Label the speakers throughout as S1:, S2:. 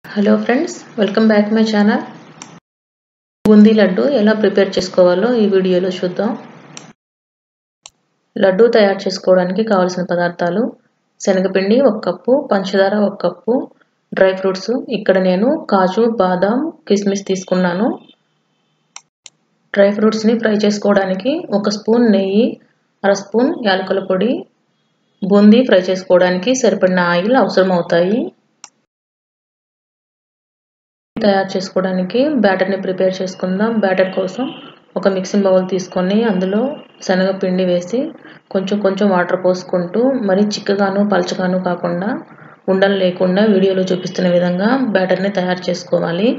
S1: hello friends welcome back my channel boondi laddu ఎలా prepare చేసుకోవాలో ఈ వీడియోలో చూద్దాం లడ్డు తయారు చేసుకోవడానికి కావాల్సిన పదార్థాలు శనగపిండి ఒక కప్పు పంచదార ఒక కప్పు డ్రై ఫ్రూట్స్ ఇక్కడ నేను కాజు బాదాం కిస్మిస్ తీసుకున్నాను డ్రై ఫ్రూట్స్ని ఫ్రై చేసుకోవడానికి ఒక స్పూన్ నెయ్యి అర స్పూన్ యాలకుల పొడి బూందీ ఫ్రై చేసుకోవడానికి సరిపడిన ఆయిల్ అవసరం అవుతాయి తయారు చేసుకోవడానికి బ్యాటర్ని ప్రిపేర్ చేసుకుందాం బ్యాటర్ కోసం ఒక మిక్సింగ్ బౌల్ తీసుకొని అందులో శనగపిండి వేసి కొంచెం కొంచెం వాటర్ పోసుకుంటూ మరి చిక్కగాను పలచగాను కాకుండా ఉండలు లేకుండా వీడియోలో చూపిస్తున్న విధంగా బ్యాటర్ని తయారు చేసుకోవాలి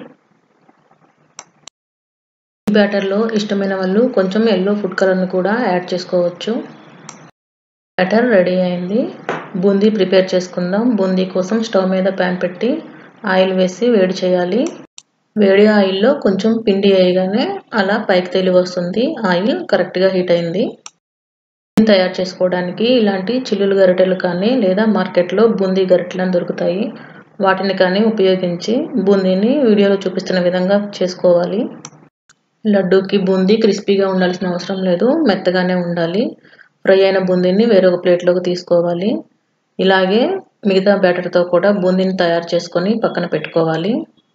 S1: ఈ బ్యాటర్లో ఇష్టమైన వాళ్ళు కొంచెం ఎల్లో ఫుడ్ కలర్ని కూడా యాడ్ చేసుకోవచ్చు బ్యాటర్ రెడీ అయింది బూందీ ప్రిపేర్ చేసుకుందాం బూందీ కోసం స్టవ్ మీద ప్యాన్ పెట్టి ఆయిల్ వేసి వేడి చేయాలి వేడి ఆయిల్లో కొంచెం పిండి వేయగానే అలా పైకి తేలి వస్తుంది ఆయిల్ కరెక్ట్గా హీట్ అయింది తయారు చేసుకోవడానికి ఇలాంటి చిల్లులు గరిటెలు కానీ లేదా మార్కెట్లో బూందీ గరిటెలను దొరుకుతాయి వాటిని కానీ ఉపయోగించి బూందీని వీడియోలో చూపిస్తున్న విధంగా చేసుకోవాలి లడ్డూకి బూందీ క్రిస్పీగా ఉండాల్సిన అవసరం లేదు మెత్తగానే ఉండాలి ఫ్రై అయిన బూందీని వేరొక ప్లేట్లోకి తీసుకోవాలి ఇలాగే మిగతా బ్యాటర్తో కూడా బూందీని తయారు చేసుకొని పక్కన పెట్టుకోవాలి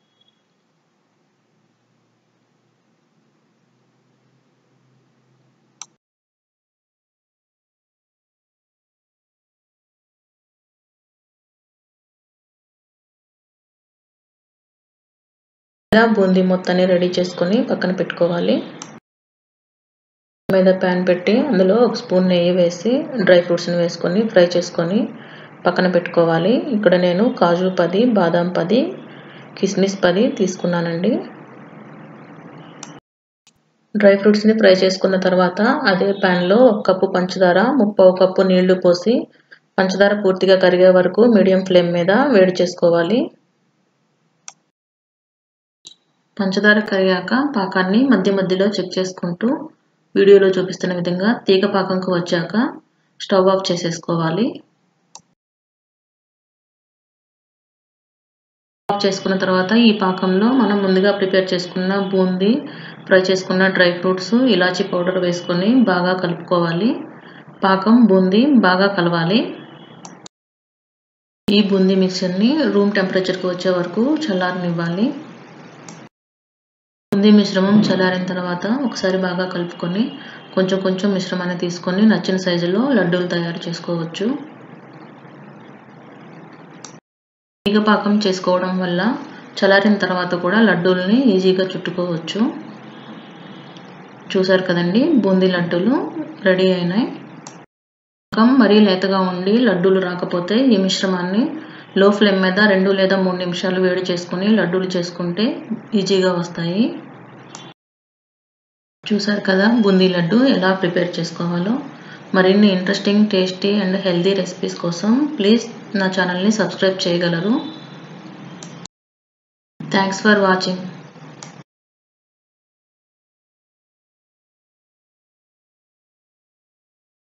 S1: ఇలా బూందీ మొత్తాన్ని రెడీ చేసుకొని పక్కన పెట్టుకోవాలి మీద ప్యాన్ పెట్టి అందులో ఒక స్పూన్ నెయ్యి వేసి డ్రై ఫ్రూట్స్ని వేసుకొని ఫ్రై చేసుకొని పక్కన పెట్టుకోవాలి ఇక్కడ నేను కాజు పది బాదాం పది కిస్మిస్ పది తీసుకున్నానండి డ్రై ఫ్రూట్స్ని ఫ్రై చేసుకున్న తర్వాత అదే ప్యాన్లో ఒక కప్పు పంచదార ముప్పై కప్పు నీళ్లు పోసి పంచదార పూర్తిగా కరిగే వరకు మీడియం ఫ్లేమ్ మీద వేడి చేసుకోవాలి పంచదార కరిగాక పాకాన్ని మధ్య మధ్యలో చెక్ చేసుకుంటూ వీడియోలో చూపిస్తున్న విధంగా తీగ పాకంకు వచ్చాక స్టవ్ ఆఫ్ చేసేసుకోవాలి ఆఫ్ చేసుకున్న తర్వాత ఈ పాకంలో మనం ముందుగా ప్రిపేర్ చేసుకున్న బూందీ ఫ్రై చేసుకున్న డ్రై ఫ్రూట్స్ ఇలాచీ పౌడర్ వేసుకొని బాగా కలుపుకోవాలి పాకం బూందీ బాగా కలవాలి ఈ బూందీ మిక్చర్ని రూమ్ టెంపరేచర్కి వచ్చే వరకు చల్లారనివ్వాలి బూందీ మిశ్రమం చల్లారిన తర్వాత ఒకసారి బాగా కలుపుకొని కొంచెం కొంచెం మిశ్రమాన్ని తీసుకొని నచ్చిన సైజులో లడ్డూలు తయారు చేసుకోవచ్చు పాకం చేసుకోవడం వల్ల చల్లారిన తర్వాత కూడా లడ్డూల్ని ఈజీగా చుట్టుకోవచ్చు చూసారు కదండి బూందీ లడ్డూలు రెడీ అయినాయి పాకం మరీ లేతగా ఉండి లడ్డూలు రాకపోతే ఈ మిశ్రమాన్ని లో ఫ్లేమ్ మీద రెండు లేదా మూడు నిమిషాలు వేడి చేసుకుని లడ్డూలు చేసుకుంటే ఈజీగా వస్తాయి చూసారు కదా బూందీ లడ్డు ఎలా ప్రిపేర్ చేసుకోవాలో మరిన్ని interesting tasty and healthy recipes కోసం ప్లీజ్ నా ఛానల్ని సబ్స్క్రైబ్ చేయగలరు థ్యాంక్స్ ఫర్ వాచింగ్